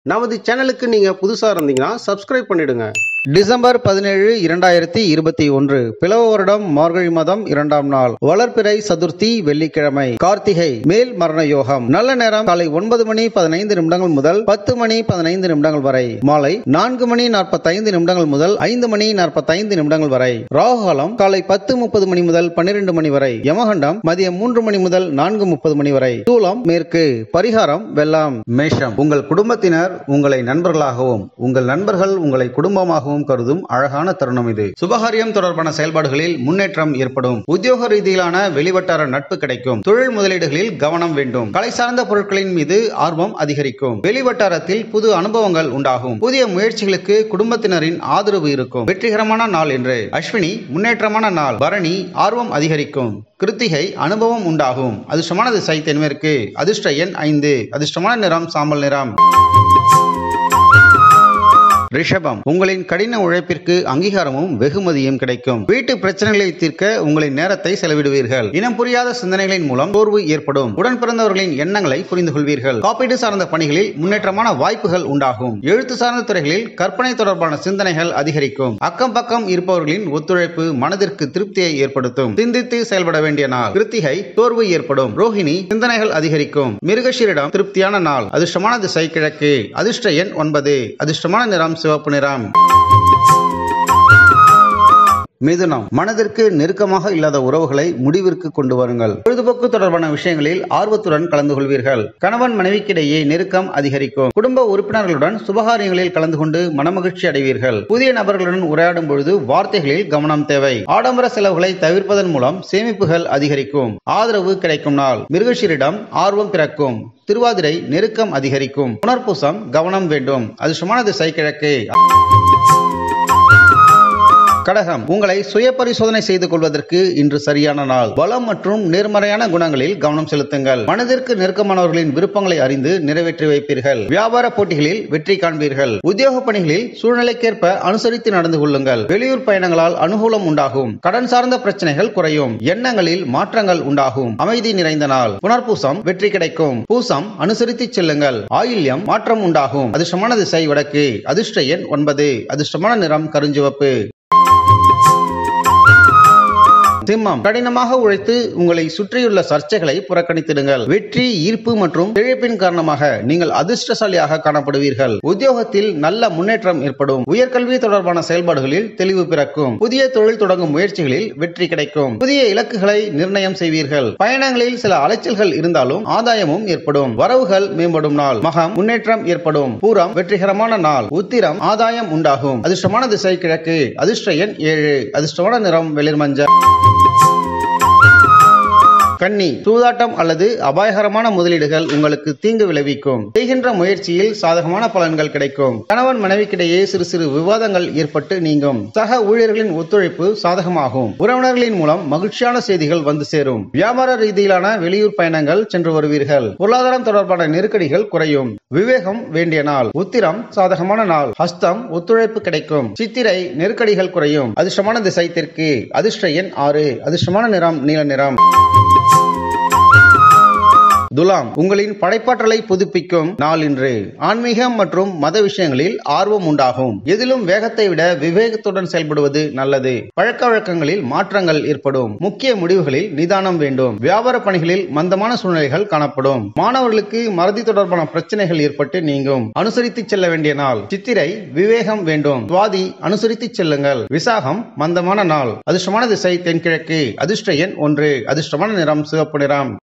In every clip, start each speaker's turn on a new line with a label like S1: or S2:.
S1: நமது சேனலுக்கு நீங்க புதுசா இருந்தீங்கன்னா சப்ஸ்கிரைப் பண்ணிடுங்க
S2: டிசம்பர் பதினேழு இரண்டாயிரத்தி இருபத்தி ஒன்று பிளவ வருடம் மார்கழி மாதம் இரண்டாம் நாள் வளர்பிறை சதுர்த்தி வெள்ளிக்கிழமை கார்த்திகை மேல் மரண யோகம் நல்ல நேரம் காலை ஒன்பது மணி பதினைந்து நிமிடங்கள் முதல் பத்து மணி பதினைந்து நிமிடங்கள் வரை மாலை நான்கு மணி நாற்பத்தைந்து நிமிடங்கள் முதல் ஐந்து மணி நாற்பத்தைந்து நிமிடங்கள் வரை ராகுகாலம் காலை பத்து முப்பது மணி முதல் பன்னிரண்டு மணி வரை யமகண்டம் மதியம் மூன்று மணி முதல் நான்கு முப்பது மணி வரை சூலம் மேற்கு பரிகாரம் வெள்ளம் மேஷம் உங்கள் குடும்பத்தினர் உங்களை நண்பர்களாகவும் உங்கள் நண்பர்கள் உங்களை குடும்பமாகவும் கருதும் அழகான தருணம் இது சுபகாரியம் தொடர்பான செயல்பாடுகளில் முன்னேற்றம் ஏற்படும் உத்தியோக ரீதியிலான வெளிவட்டார நட்பு கிடைக்கும் தொழில் முதலீடுகளில் கவனம் வேண்டும் கலை சார்ந்த பொருட்களின் மீது ஆர்வம் அதிகரிக்கும் வெளிவட்டாரத்தில் புது அனுபவங்கள் உண்டாகும் புதிய முயற்சிகளுக்கு குடும்பத்தினரின் ஆதரவு இருக்கும் வெற்றிகரமான நாள் என்று அஸ்வினி முன்னேற்றமான நாள் பரணி ஆர்வம் அதிகரிக்கும் கிருத்திகை அனுபவம் உண்டாகும் அதிர்ஷ்டமான திசை தென்மேற்கு அதிர்ஷ்ட எண் ஐந்து அதிர்ஷ்டமான நிறம் சாம்பல் நிறம் ரிஷபம் உங்களின் கடின உழைப்பிற்கு அங்கீகாரமும் வெகுமதியும் கிடைக்கும் வீட்டு பிரச்சனைகளை தீர்க்க உங்களின் நேரத்தை செலவிடுவீர்கள் இனம் புரியாத சிந்தனைகளின் மூலம் சோர்வு ஏற்படும் உடன் பிறந்தவர்களின் எண்ணங்களை புரிந்து கொள்வீர்கள் காப்பீடு சார்ந்த பணிகளில் முன்னேற்றமான வாய்ப்புகள் உண்டாகும் எழுத்து சார்ந்த துறைகளில் கற்பனை தொடர்பான சிந்தனைகள் அதிகரிக்கும் அக்கம் பக்கம் இருப்பவர்களின் ஒத்துழைப்பு மனதிற்கு திருப்தியை ஏற்படுத்தும் சிந்தித்து செயல்பட வேண்டிய நாள் கிருத்திகை சோர்வு ஏற்படும் ரோஹிணி சிந்தனைகள் அதிகரிக்கும் மிருகஷீரிடம் திருப்தியான நாள் அதிர்ஷ்டமான திசை கிழக்கு அதிர்ஷ்ட எண் ஒன்பது அதிர்ஷ்டமான நிறம் சிவப்பு நிறம் மிதுனம் மனதிற்கு நெருக்கமாக இல்லாத உறவுகளை முடிவிற்கு கொண்டு வருங்கள் பொழுதுபோக்கு தொடர்பான விஷயங்களில் ஆர்வத்துடன் கலந்து கொள்வீர்கள் கணவன் மனைவிக்கிடையே நெருக்கம் அதிகரிக்கும் குடும்ப உறுப்பினர்களுடன் சுபகாரியங்களில் கலந்து கொண்டு மனமகிழ்ச்சி அடைவீர்கள் புதிய நபர்களுடன் உரையாடும் பொழுது வார்த்தைகளில் கவனம் தேவை ஆடம்பர செலவுகளை தவிர்ப்பதன் மூலம் சேமிப்புகள் அதிகரிக்கும் ஆதரவு கிடைக்கும் நாள் மிருகஷீரிடம் ஆர்வம் பிறக்கும் திருவாதிரை நெருக்கம் அதிகரிக்கும் புனர்பூசம் கவனம் வேண்டும் அதிர்ஷ்டமான திசை கிழக்கு கடகம் உங்களை சுய பரிசோதனை செய்து கொள்வதற்கு இன்று சரியான நாள் பலம் மற்றும் நேர்மறையான குணங்களில் கவனம் செலுத்துங்கள் மனதிற்கு நெருக்கமானவர்களின் விருப்பங்களை அறிந்து நிறைவேற்றி வைப்பீர்கள் வியாபார போட்டிகளில் வெற்றி காண்பீர்கள் உத்தியோக பணிகளில் சூழ்நிலைக்கேற்ப அனுசரித்து நடந்து கொள்ளுங்கள் வெளியூர் பயணங்களால் அனுகூலம் உண்டாகும் கடன் சார்ந்த பிரச்சனைகள் குறையும் எண்ணங்களில் மாற்றங்கள் உண்டாகும் அமைதி நிறைந்த நாள் புனர்பூசம் வெற்றி கிடைக்கும் பூசம் அனுசரித்து செல்லுங்கள் ஆயில்யம் மாற்றம் உண்டாகும் அதிர்ஷ்டமான திசை வடக்கு அதிர்ஷ்ட எண் ஒன்பது அதிர்ஷ்டமான நிறம் கருஞ்சிவப்பு சிம்மம் கடினமாக உழைத்து உங்களை சுற்றியுள்ள சர்ச்சைகளை புறக்கணித்திடுங்கள் வெற்றி ஈர்ப்பு மற்றும் இழப்பின் காரணமாக நீங்கள் அதிர்ஷ்டசாலியாக காணப்படுவீர்கள் உத்தியோகத்தில் நல்ல முன்னேற்றம் ஏற்படும் உயர்கல்வி தொடர்பான செயல்பாடுகளில் தெளிவு பிறக்கும் புதிய தொழில் தொடங்கும் முயற்சிகளில் வெற்றி கிடைக்கும் புதிய இலக்குகளை நிர்ணயம் செய்வீர்கள் பயணங்களில் சில அலைச்சல்கள் இருந்தாலும் ஆதாயமும் ஏற்படும் வரவுகள் மேம்படும் நாள் மகம் முன்னேற்றம் ஏற்படும் பூரம் வெற்றிகரமான நாள் உத்திரம் ஆதாயம் உண்டாகும் அதிர்ஷ்டமான திசை கிழக்கு அதிர்ஷ்ட எண் ஏழு அதிர்ஷ்டமான நிறம் வெளிர் மஞ்சள் கன்னி சூதாட்டம் அல்லது அபாயகரமான முதலீடுகள் உங்களுக்கு தீங்கு விளைவிக்கும் செய்கின்ற முயற்சியில் சாதகமான பலன்கள் கிடைக்கும் கணவன் மனைவிக்கிடையே சிறு சிறு விவாதங்கள் ஏற்பட்டு நீங்கும் சக ஊழியர்களின் ஒத்துழைப்பு சாதகமாகும் உறவினர்களின் மூலம் மகிழ்ச்சியான செய்திகள் வந்து சேரும் வியாபார ரீதியிலான வெளியூர் பயணங்கள் சென்று வருவீர்கள் பொருளாதாரம் தொடர்பான நெருக்கடிகள் குறையும் விவேகம் வேண்டிய நாள் உத்திரம் சாதகமான நாள் ஹஸ்தம் ஒத்துழைப்பு கிடைக்கும் சித்திரை நெருக்கடிகள் குறையும் அதிர்ஷ்டமான திசை தெற்கு அதிர்ஷ்ட எண் ஆறு அதிர்ஷ்டமான நிறம் நீல நிறம் துலாம் உங்களின் படைப்பாற்றலை புதுப்பிக்கும் நாள் இன்று ஆன்மீகம் மற்றும் மத விஷயங்களில் ஆர்வம் உண்டாகும் எதிலும் வேகத்தை விட விவேகத்துடன் செயல்படுவது நல்லது பழக்க வழக்கங்களில் மாற்றங்கள் ஏற்படும் முக்கிய முடிவுகளில் நிதானம் வேண்டும் வியாபார பணிகளில் மந்தமான சூழ்நிலைகள் காணப்படும் மாணவர்களுக்கு மறதி தொடர்பான பிரச்சனைகள் ஏற்பட்டு நீங்கும் அனுசரித்து செல்ல வேண்டிய நாள் சித்திரை விவேகம் வேண்டும் சுவாதி அனுசரித்து செல்லுங்கள் விசாகம் மந்தமான நாள் அதிர்ஷ்டமான திசை தென்கிழக்கு அதிர்ஷ்ட எண் ஒன்று அதிர்ஷ்டமான நிறம் சிவப்பு நிறம்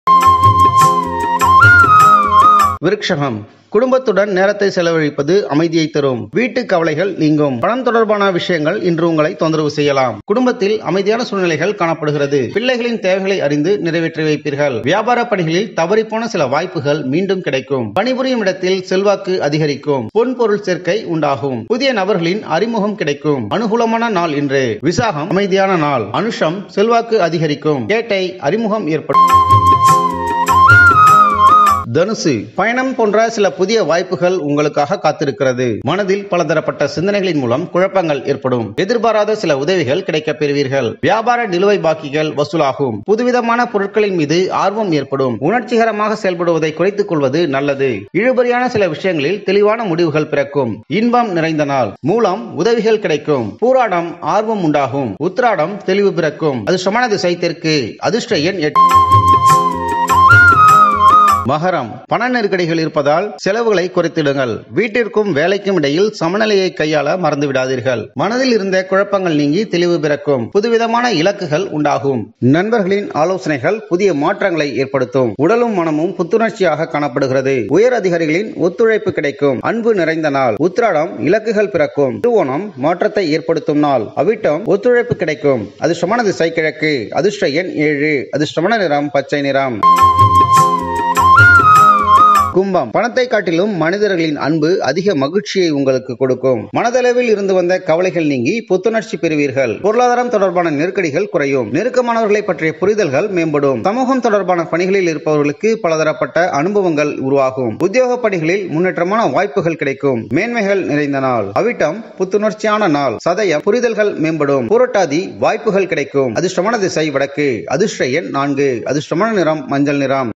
S2: விருட்சகம் குடும்பத்துடன் நேரத்தை செலவழிப்பது அமைதியை தரும் வீட்டு கவலைகள் நீங்கும் பணம் தொடர்பான விஷயங்கள் இன்று உங்களை தொந்தரவு செய்யலாம் குடும்பத்தில் அமைதியான சூழ்நிலைகள் காணப்படுகிறது பிள்ளைகளின் தேவைகளை அறிந்து நிறைவேற்றி வைப்பீர்கள் வியாபார பணிகளில் தவறிப்போன சில வாய்ப்புகள் மீண்டும் கிடைக்கும் பணிபுரியும் இடத்தில் செல்வாக்கு அதிகரிக்கும் பொன் பொருள் சேர்க்கை உண்டாகும் புதிய நபர்களின் அறிமுகம் கிடைக்கும் அனுகூலமான நாள் இன்று விசாகம் அமைதியான நாள் அனுஷம் செல்வாக்கு அதிகரிக்கும் கேட்டை அறிமுகம் ஏற்படும் தனுசு பயணம் போன்ற சில புதிய வாய்ப்புகள் உங்களுக்காக காத்திருக்கிறது மனதில் பலதரப்பட்ட சிந்தனைகளின் மூலம் குழப்பங்கள் ஏற்படும் எதிர்பாராத சில உதவிகள் கிடைக்கப் பெறுவீர்கள் வியாபார நிலுவை பாக்கிகள் வசூலாகும் புதுவிதமான பொருட்களின் மீது ஆர்வம் ஏற்படும் உணர்ச்சிகரமாக செயல்படுவதை குறைத்துக் கொள்வது நல்லது இழுபறியான சில விஷயங்களில் தெளிவான முடிவுகள் பிறக்கும் இன்பம் நிறைந்த நாள் மூலம் உதவிகள் கிடைக்கும் பூராடம் ஆர்வம் உண்டாகும் உத்திராடம் தெளிவு பிறக்கும் அது சமண திசை தெற்கு அதிர்ஷ்ட எண் எட்டு மகரம் பண நெருக்கடிகள் இருப்பதால் செலவுகளை குறைத்திடுங்கள் வீட்டிற்கும் வேலைக்கும் இடையில் சமநிலையை கையாள மறந்து விடாதீர்கள் மனதில் இருந்த குழப்பங்கள் நீங்கி தெளிவு பிறக்கும் புதுவிதமான இலக்குகள் உண்டாகும் நண்பர்களின் ஆலோசனைகள் புதிய மாற்றங்களை ஏற்படுத்தும் உடலும் மனமும் புத்துணர்ச்சியாக காணப்படுகிறது உயர் அதிகாரிகளின் ஒத்துழைப்பு கிடைக்கும் அன்பு நிறைந்த நாள் உத்திராடம் இலக்குகள் பிறக்கும் திருவோணம் மாற்றத்தை ஏற்படுத்தும் நாள் அவிட்டம் ஒத்துழைப்பு கிடைக்கும் அது சமண திசை கிழக்கு அதிர்ஷ்ட எண் ஏழு அது சமண நிறம் பச்சை நிறம் கும்பம் பணத்தை காட்டிலும் மனிதர்களின் அன்பு அதிக மகிழ்ச்சியை உங்களுக்கு கொடுக்கும் மனதளவில் இருந்து வந்த கவலைகள் நீங்கி புத்துணர்ச்சி பெறுவீர்கள் பொருளாதாரம் தொடர்பான நெருக்கடிகள் குறையும் நெருக்கமானவர்களை பற்றிய புரிதல்கள் மேம்படும் சமூகம் தொடர்பான பணிகளில் இருப்பவர்களுக்கு பலதரப்பட்ட அனுபவங்கள் உருவாகும் உத்தியோக பணிகளில் முன்னேற்றமான வாய்ப்புகள் கிடைக்கும் மேன்மைகள் நிறைந்த நாள் அவிட்டம் புத்துணர்ச்சியான நாள் சதயம் புரிதல்கள் மேம்படும் புரட்டாதி வாய்ப்புகள் கிடைக்கும் அதிர்ஷ்டமான திசை வடக்கு அதிர்ஷ்ட எண் நான்கு அதிர்ஷ்டமான நிறம் மஞ்சள் நிறம்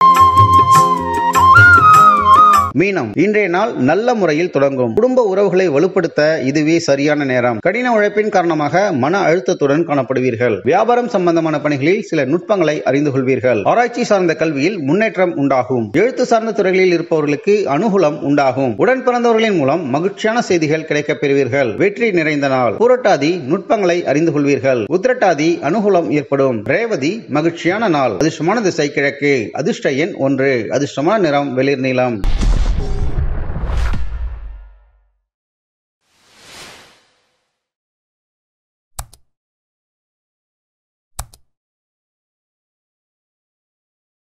S2: மீனம் இன்றைய நாள் நல்ல முறையில் தொடங்கும் குடும்ப உறவுகளை வலுப்படுத்த இதுவே சரியான நேரம் கடின உழைப்பின் காரணமாக மன அழுத்தத்துடன் காணப்படுவீர்கள் வியாபாரம் சம்பந்தமான பணிகளில் சில நுட்பங்களை அறிந்து கொள்வீர்கள் ஆராய்ச்சி சார்ந்த கல்வியில் முன்னேற்றம் உண்டாகும் எழுத்து சார்ந்த துறைகளில் இருப்பவர்களுக்கு அனுகூலம் உண்டாகும் உடன் பிறந்தவர்களின் மூலம் மகிழ்ச்சியான செய்திகள் கிடைக்கப் பெறுவீர்கள் வெற்றி நிறைந்த நாள் புரட்டாதி நுட்பங்களை அறிந்து கொள்வீர்கள் உத்திரட்டாதி அனுகூலம் ஏற்படும் ரேவதி மகிழ்ச்சியான நாள் அதிர்ஷ்டமான திசை கிழக்கு அதிர்ஷ்ட எண் ஒன்று அதிர்ஷ்டமான நிறம் வெளிர் நீளம்